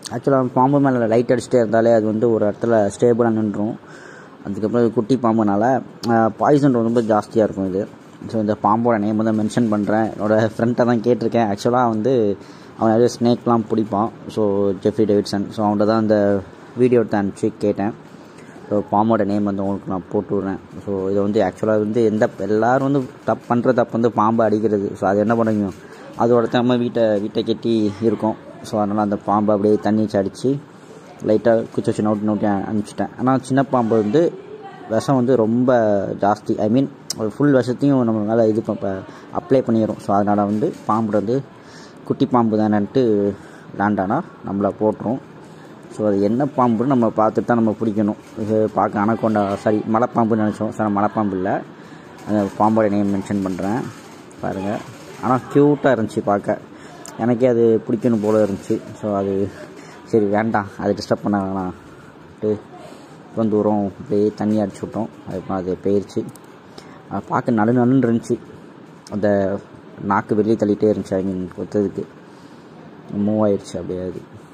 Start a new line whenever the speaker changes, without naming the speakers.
ஆக்சுவலாக பாம்பு மேலே லைட் அடிச்சுட்டே இருந்தாலே அது வந்து ஒரு இடத்துல ஸ்டேபிளாக நின்றும் அதுக்கப்புறம் இது குட்டி பாம்புனால பாய்சன் ரொம்ப ஜாஸ்தியாக இருக்கும் இது ஸோ இந்த பாம்போட நேம் வந்து மென்ஷன் பண்ணுறேன் என்னோடய ஃப்ரெண்ட்டை தான் கேட்டிருக்கேன் ஆக்சுவலாக வந்து அவன் நிறைய ஸ்னேக்லாம் பிடிப்பான் ஸோ ஜெஃப்ரி டேவிட்சன் ஸோ அவன்கிட்ட தான் இந்த வீடியோ எடுத்து அனுப்பிச்சு கேட்டேன் ஸோ பாம்போட நேம் வந்து உங்களுக்கு நான் போட்டு விட்றேன் ஸோ இது வந்து ஆக்சுவலாக வந்து எந்த எல்லோரும் வந்து தப்பு பண்ணுற தப்பு வந்து பாம்பை அடிக்கிறது ஸோ அது என்ன பண்ணுவீங்க அதோட நம்ம வீட்டை வீட்டை கட்டி இருக்கும் ஸோ அதனால் அந்த பாம்பை அப்படியே தண்ணி வச்சு அடித்து லைட்டாக குச்சி வச்சு நோட்டி நோட்டி அனுப்பிச்சிட்டேன் ஆனால் சின்ன பாம்பு வந்து விஷம் வந்து ரொம்ப ஜாஸ்தி ஐ மீன் ஃபுல் விஷத்தையும் நம்ம மேலே இது இப்போ அப்ளை பண்ணிடும் ஸோ அதனால் வந்து பாம்பு வந்து குட்டி பாம்பு தானேன்ட்டு லேண்டானா நம்மளை போட்டுரும் ஸோ அது என்ன பாம்புன்னு நம்ம பார்த்துட்டு தான் நம்ம பிடிக்கணும் இது பார்க்க அனக்கொண்டா சாரி மலைப்பாம்புன்னு நினச்சோம் சார் மலைப்பாம்பு இல்லை அந்த பாம்போட நேம் மென்ஷன் பண்ணுறேன் பாருங்கள் ஆனால் க்யூட்டாக இருந்துச்சு பார்க்க எனக்கே அது பிடிக்கணும் போல இருந்துச்சு ஸோ அது சரி வேண்டாம் அது டிஸ்டர்ப் பண்ண வேணாம்ட்டு ரொம்ப தூரம் அப்படியே தண்ணி அடிச்சு விட்டோம் அதுக்கப்புறம் அது போயிடுச்சு அது பார்க்க நடு நடுன்னு இருந்துச்சு அந்த நாக்கு வெளியே தள்ளிட்டே இருந்துச்சு ஐ மீன் கொத்ததுக்கு மூவ் ஆயிடுச்சு அப்படியே அது